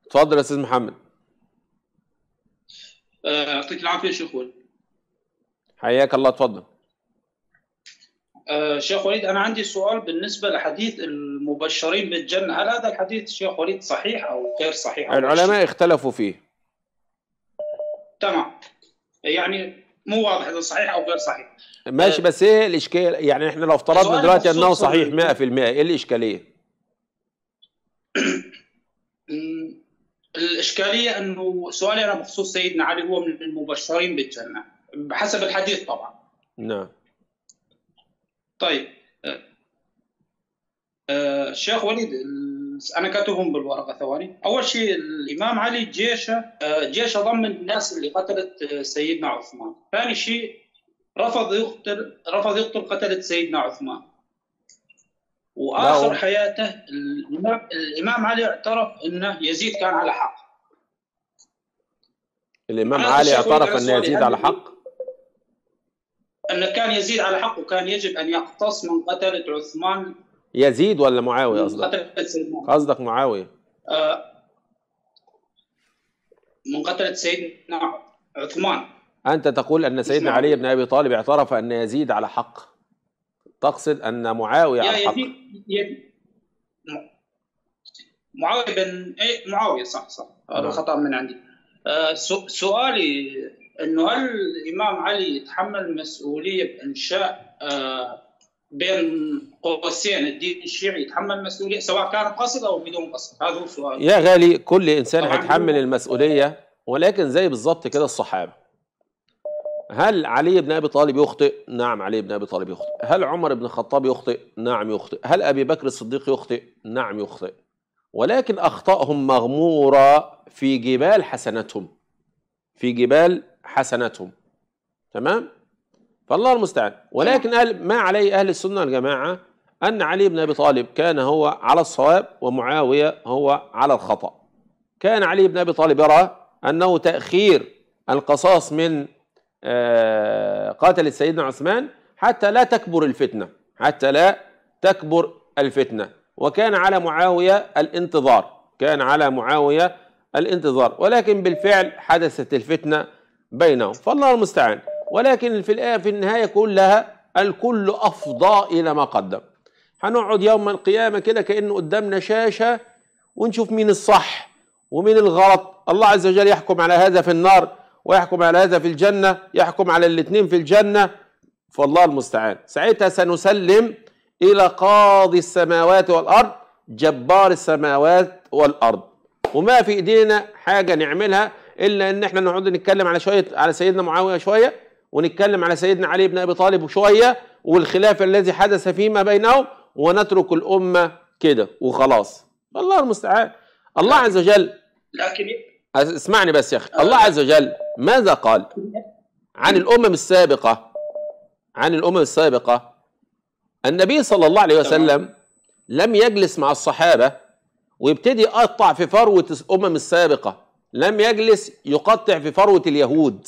اتفضل يا استاذ محمد آه، يعطيك العافيه شيخ وليد حياك الله اتفضل آه، شيخ وليد انا عندي سؤال بالنسبه لحديث المبشرين بالجنه هل هذا الحديث شيخ وليد صحيح او غير صحيح أو العلماء اختلفوا فيه تمام يعني مو واضح اذا صحيح او غير صحيح ماشي بس ايه الاشكال يعني احنا لو افترضنا سؤال دلوقتي انه بخصوص صحيح ال- 100% ايه الاشكاليه مم، الاشكاليه انه سؤالي انا بخصوص سيدنا علي هو من المبشرين بالجنه بحسب الحديث طبعا نعم طيب آه، آه، الشيخ وليد ال- انا كاتبهم بالورقه ثواني اول شيء الامام علي جيشه آه، جيشه ضمن الناس اللي قتلت آه، سيدنا عثمان ثاني شيء رفض يقتل رفض يقتل قتله سيدنا عثمان واخر لا، حياته الامام الامام علي اعترف انه يزيد كان على حق الامام أنا علي الشيخ وليد اعترف أنا ان سؤالي، يزيد هل على حق انه كان يزيد على حق وكان يجب ان يقتص من قتله عثمان يزيد ولا معاويه من قصدك قتله سيدنا قصدك معاويه آه، من قتله سيدنا عثمان انت تقول ان سيدنا اسمع. علي بن ابي طالب اعترف ان يزيد على حق تقصد ان معاويه على يا حق يزيد يزيد- م- معاويه بن اي معاويه صح صح هذا نعم. خطا من عندي آه، سو- سؤالي انه هل الامام علي يتحمل مسؤوليه بانشاء آه، بين قوسين الدين الشيعي يتحمل مسؤوليه سواء كان قصد او بدون قصد هذا هو سؤالي يا غالي كل انسان طبعاً. هيتحمل المسؤوليه ولكن زي بالظبط كده الصحابه هل علي بن ابي طالب يخطئ؟ نعم علي بن ابي طالب يخطئ. هل عمر بن الخطاب يخطئ؟ نعم يخطئ. هل ابي بكر الصديق يخطئ؟ نعم يخطئ. ولكن اخطائهم مغموره في جبال حسناتهم. في جبال حسناتهم. تمام؟ فالله المستعان، ولكن أهل ما عليه اهل السنه والجماعه ان علي بن ابي طالب كان هو على الصواب ومعاويه هو على الخطأ. كان علي بن ابي طالب يرى انه تاخير القصاص من آه، قاتل سيدنا عثمان حتى لا تكبر الفتنه حتى لا تكبر الفتنه وكان على معاويه الانتظار كان على معاويه الانتظار ولكن بالفعل حدثت الفتنه بينهم فالله المستعان ولكن في الآية في النهايه كلها الكل افضى الى ما قدم هنقعد يوم القيامه كده كانه قدامنا شاشه ونشوف مين الصح ومين الغلط الله عز وجل يحكم على هذا في النار ويحكم على هذا في الجنة يحكم على الاثنين في الجنة فالله المستعان ساعتها سنسلم إلى قاضي السماوات والأرض جبار السماوات والأرض وما في إيدينا حاجة نعملها إلا إن إحنا نقعد نتكلم على شوية على سيدنا معاوية شوية ونتكلم على سيدنا علي بن أبي طالب شوية والخلاف الذي حدث فيما بينهم ونترك الأمة كده وخلاص الله المستعان الله عز وجل لكن اسمعني بس يا اخي الله عز وجل ماذا قال عن الامم السابقه عن الامم السابقه النبي صلى الله عليه وسلم لم يجلس مع الصحابه ويبتدي يقطع في فروه الامم السابقه لم يجلس يقطع في فروه اليهود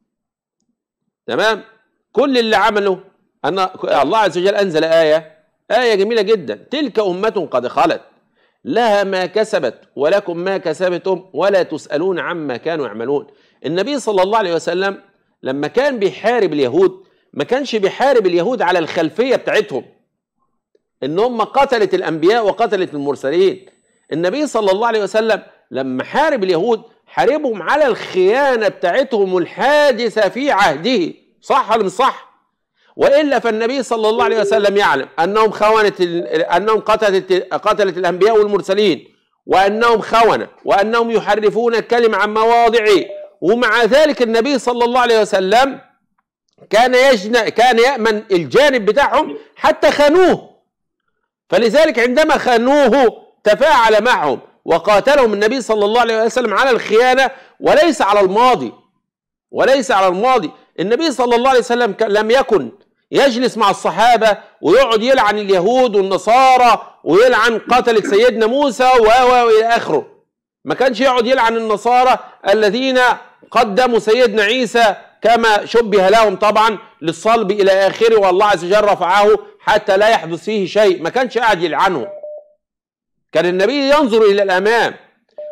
تمام كل اللي عمله ان الله عز وجل انزل ايه ايه جميله جدا تلك امه قد خلت لها ما كسبت ولكم ما كسبتم ولا تسألون عما كانوا يعملون النبي صلى الله عليه وسلم لما كان بيحارب اليهود ما كانش بيحارب اليهود على الخلفية بتاعتهم ان هم قتلت الانبياء وقتلت المرسلين النبي صلى الله عليه وسلم لما حارب اليهود حاربهم على الخيانة بتاعتهم الحادثة في عهده صح ولا مش صح والا فالنبي صلى الله عليه وسلم يعلم انهم خونت انهم قتلت قتلت الانبياء والمرسلين وانهم خونه وانهم يحرفون الكلم عن مواضعه ومع ذلك النبي صلى الله عليه وسلم كان يجن كان يامن الجانب بتاعهم حتى خانوه فلذلك عندما خانوه تفاعل معهم وقاتلهم النبي صلى الله عليه وسلم على الخيانه وليس على الماضي وليس على الماضي النبي صلى الله عليه وسلم لم يكن يجلس مع الصحابة ويقعد يلعن اليهود والنصارى ويلعن قتلة سيدنا موسى و إلى آخره ما كانش يقعد يلعن النصارى الذين قدموا سيدنا عيسى كما شبه لهم طبعا للصلب إلى آخره والله عز وجل رفعه حتى لا يحدث فيه شيء ما كانش قاعد يلعنه كان النبي ينظر إلى الأمام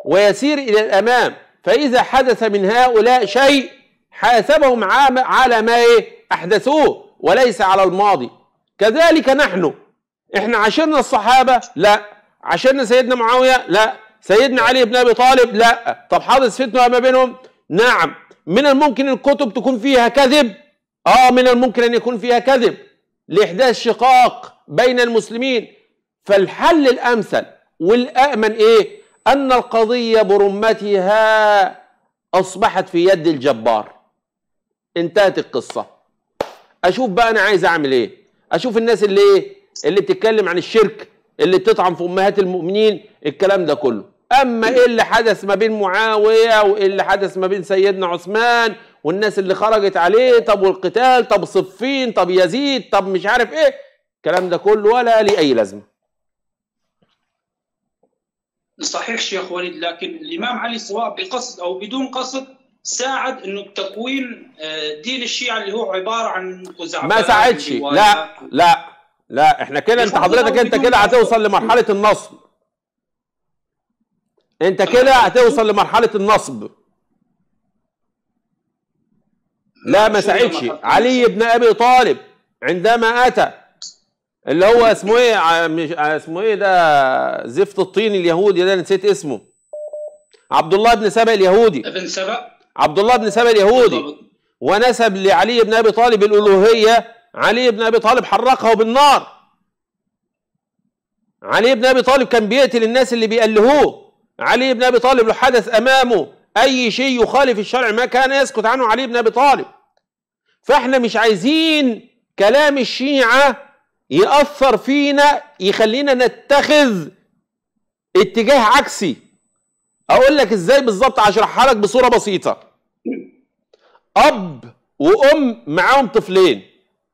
ويسير إلى الأمام فإذا حدث من هؤلاء شيء حاسبهم عام- على ما إيه؟ أحدثوه وليس على الماضي كذلك نحن احنا عاشرنا الصحابة لا عاشرنا سيدنا معاوية لا سيدنا علي بن أبي طالب لا طب حدث فتنة ما بينهم نعم من الممكن الكتب تكون فيها كذب اه من الممكن ان يكون فيها كذب لاحداث شقاق بين المسلمين فالحل الامثل والامن ايه ان القضيه برمتها اصبحت في يد الجبار انتهت القصه اشوف بقى انا عايز اعمل ايه اشوف الناس اللي ايه اللي بتتكلم عن الشرك اللي بتطعن في امهات المؤمنين الكلام ده كله اما ايه اللي حدث ما بين معاويه وايه اللي حدث ما بين سيدنا عثمان والناس اللي خرجت عليه طب والقتال طب صفين طب يزيد طب مش عارف ايه الكلام ده كله ولا ليه اي لازمه صحيح شيخ وليد لكن الامام علي سواء بقصد او بدون قصد ساعد انه تكوين آه، دين الشيعه اللي هو عباره عن خزعبلات ما ساعدش وروايات. لا لا لا احنا كده انت بفضل حضرتك أو انت بدون كده قصد. هتوصل لمرحله النصب انت كده هتوصل لمرحله النصب لا ما شو هي ساعدش مرحلة علي بن ابي طالب عندما اتى اللي هو اسمه ايه ع- مش ع- اسمه ايه ده زفت الطين اليهودي ده نسيت اسمه عبد الله بن سبأ اليهودي ابن سبأ عبد الله بن سبأ اليهودي بالضبط. ونسب لعلي بن ابي طالب الالوهيه علي بن ابي طالب حرقه بالنار علي بن ابي طالب كان بيقتل الناس اللي بيألهوه علي بن ابي طالب لو حدث امامه اي شيء يخالف الشرع ما كان يسكت عنه علي بن ابي طالب فاحنا مش عايزين كلام الشيعه يأثر فينا يخلينا نتخذ اتجاه عكسي اقول لك ازاي بالظبط اشرحها لك بصوره بسيطه اب وام معاهم طفلين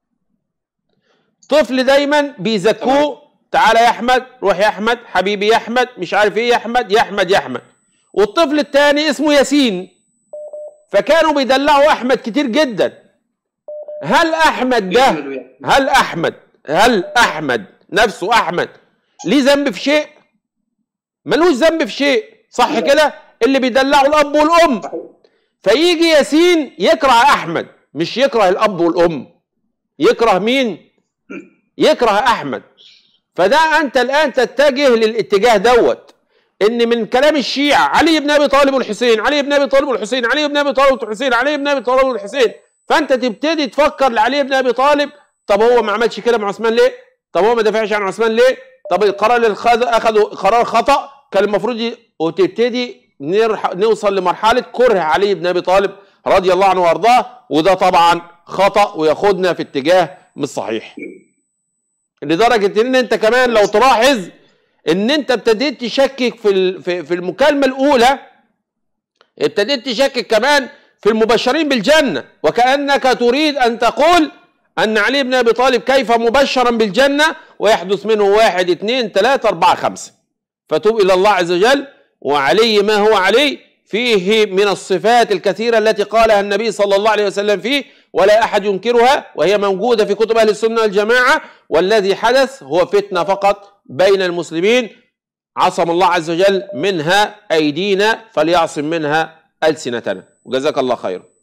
طفل دايما بيزكوه تعالى يا احمد روح يا احمد حبيبي يا احمد مش عارف ايه يا احمد يا احمد يا احمد والطفل الثاني اسمه ياسين فكانوا بيدلعوا احمد كتير جدا هل احمد ده بيعملوا يعني. هل احمد هل احمد نفسه احمد ليه ذنب في شيء ملوش ذنب في شيء صح لا. كده اللي بيدلعوا الاب والام فيجي ياسين يكره احمد مش يكره الاب والام يكره مين يكره احمد فده انت الان تتجه للاتجاه دوت ان من كلام الشيعة علي بن ابي طالب والحسين علي بن ابي طالب والحسين علي بن ابي طالب والحسين علي بن ابي طالب والحسين فانت تبتدي تفكر لعلي بن ابي طالب طب هو ما عملش كده مع عثمان ليه طب هو ما دافعش عن عثمان ليه طب القرار اللي خد اخذه قرار خطا كان المفروض ي... وتبتدي نرح... نوصل لمرحله كره علي بن ابي طالب رضي الله عنه وارضاه وده طبعا خطا وياخدنا في اتجاه مش صحيح لدرجه ان انت كمان لو تلاحظ ان انت ابتديت تشكك في ال- في في المكالمه الاولى ابتديت تشكك كمان في المبشرين بالجنه وكانك تريد ان تقول ان علي بن ابي طالب كيف مبشرا بالجنه ويحدث منه واحد اثنين ثلاثه اربعه خمسه فتوب الى الله عز وجل وعلي ما هو علي فيه من الصفات الكثيره التي قالها النبي صلى الله عليه وسلم فيه ولا احد ينكرها وهي موجوده في كتب اهل السنه والجماعه والذي حدث هو فتنه فقط بين المسلمين عصم الله عز وجل منها ايدينا فليعصم منها السنتنا وجزاك الله خيرا